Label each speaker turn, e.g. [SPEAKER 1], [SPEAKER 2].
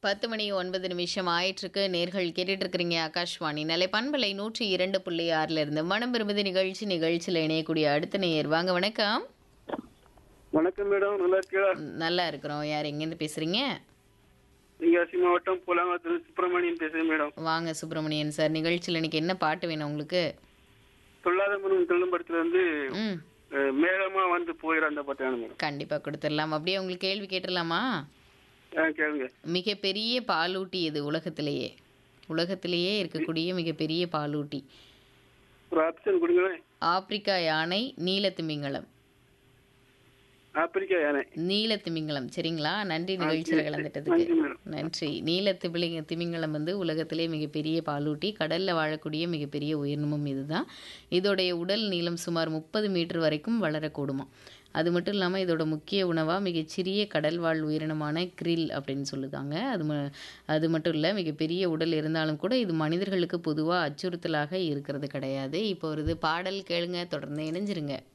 [SPEAKER 1] பத்து மணி ஒன்பது நிமிஷம் ஆயிட்டிருக்கு நேர்கள் கேட்டுட்டு இருக்கிறீங்க ஆகாஷ்வாணி நிலை பண்பலை நூற்றி இரண்டு புள்ளி ஆறுல இருந்து மனம் விரும்புது நிகழ்ச்சி நிகழ்ச்சியில் இணையக்கூடிய அடுத்த நேயர் வாங்க வணக்கம்
[SPEAKER 2] வணக்கம் மேடம் நல்லா இருக்கீங்களா
[SPEAKER 1] நல்லா இருக்கிறோம் யார் எங்கேருந்து பேசுறீங்க
[SPEAKER 2] தென்காசி மாவட்டம் புலாங்கத்தில் சுப்பிரமணியன் பேசுறேன் மேடம்
[SPEAKER 1] வாங்க சுப்பிரமணியன் சார் நிகழ்ச்சியில் இன்னைக்கு என்ன பாட்டு வேணும் உங்களுக்கு
[SPEAKER 2] தொல்லாத மனம் தெல்லும்படத்துல இருந்து
[SPEAKER 1] ம்
[SPEAKER 2] அஹ், மேகமா வந்து போயிட அந்த பாட்டு வேணும் மேடம்
[SPEAKER 1] கண்டிப்பாக கொடுத்துடலாம் அப்படியே உங்களுக்கு கேள்வி கேட்டுடலாமா
[SPEAKER 2] ஆ கேளுங்க
[SPEAKER 1] மிகப்பெரிய பாலூட்டி இது உலகத்திலேயே உலகத்திலேயே இருக்கக்கூடிய மிகப்பெரிய பாலூட்டி
[SPEAKER 2] ஒரு ஆப்ஷன் கொடுங்களேன்
[SPEAKER 1] ஆப்பிரிக்கா யானை நீலத்திமிங்கலம்
[SPEAKER 2] ஆப்பிரிக்கா யானை
[SPEAKER 1] நீலத்திமிங்கலம் சரிங்களா நன்றி நிகழ்ச்சியில் கலந்துட்டதுக்கு
[SPEAKER 2] நன்றி மேடம்
[SPEAKER 1] நன்றி நீலத்திமிங்க திமிங்கலம் வந்து உலகத்திலே மிகப்பெரிய பாலூட்டி கடல்ல வாழக்கூடிய மிகப்பெரிய உயிரினமும் இதுதான் இதோடைய உடல் நீளம் சுமார் முப்பது மீட்டர் வரைக்கும் வளரக்கூடுமா அது மட்டும் இல்லாமல் இதோட முக்கிய உணவாக மிகச்சிறிய கடல் வாழ் உயிரினமான கிரில் அப்படின்னு சொல்லுதாங்க அது ம அது மட்டும் இல்லை மிகப்பெரிய உடல் இருந்தாலும் கூட இது மனிதர்களுக்கு பொதுவாக அச்சுறுத்தலாக இருக்கிறது கிடையாது இப்போ ஒரு இது பாடல் கேளுங்க தொடர்ந்து இணைஞ்சிருங்க